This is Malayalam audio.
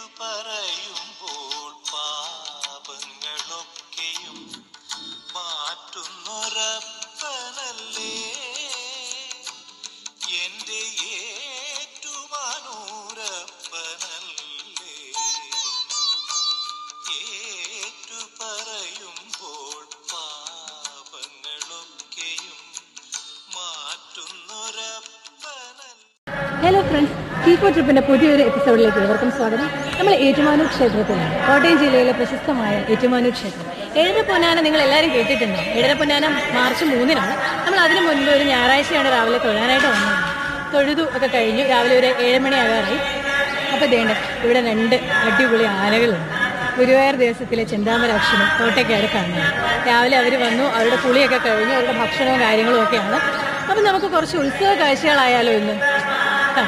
പറയുമ്പോൾ പാപങ്ങളൊക്കെയും മാറ്റുന്നൊരപ്പനല്ലേ എന്റെ ഏറ്റുമാനൂരപ്പനല്ലേ ഏറ്റു പറയുമ്പോൾ പാപങ്ങളൊക്കെയും മാറ്റുന്നൊരപ്പനല്ലേ ഹലോ ഫ്രണ്ട്സ് കീക്കോ ട്രിപ്പിന്റെ പുതിയൊരു എപ്പിസോഡിലേക്ക് ഏവർക്കും സ്വാഗതം നമ്മൾ ഏറ്റുമാനൂർ ക്ഷേത്രത്തിലാണ് കോട്ടയം ജില്ലയിലെ പ്രശസ്തമായ ഏറ്റുമാനൂർ ക്ഷേത്രം ഏഴര പൊന്നാന നിങ്ങൾ എല്ലാവരും കേട്ടിട്ടുണ്ടോ ഏഴര പൊന്നാന മാർച്ച് മൂന്നിനാണ് നമ്മൾ അതിനു മുൻപ് ഒരു ഞായറാഴ്ചയാണ് രാവിലെ തൊഴാനായിട്ട് വന്നത് തൊഴുതു ഒക്കെ കഴിഞ്ഞു രാവിലെ ഒരു ഏഴ് മണി ആകാറായി അപ്പോൾ ദേണ്ട ഇവിടെ രണ്ട് അടിപൊളി ആനകളുണ്ട് ഗുരുവായൂർ ദേശത്തിലെ ചെന്താമരാക്ഷനും കോട്ടയ്ക്കാട് കാണുന്നത് രാവിലെ അവർ വന്നു അവരുടെ കുളിയൊക്കെ കഴിഞ്ഞു അവരുടെ ഭക്ഷണവും കാര്യങ്ങളും ഒക്കെയാണ് അപ്പം നമുക്ക് കുറച്ച് ഉത്സവ കാഴ്ചകളായാലോ ഇന്ന് ആ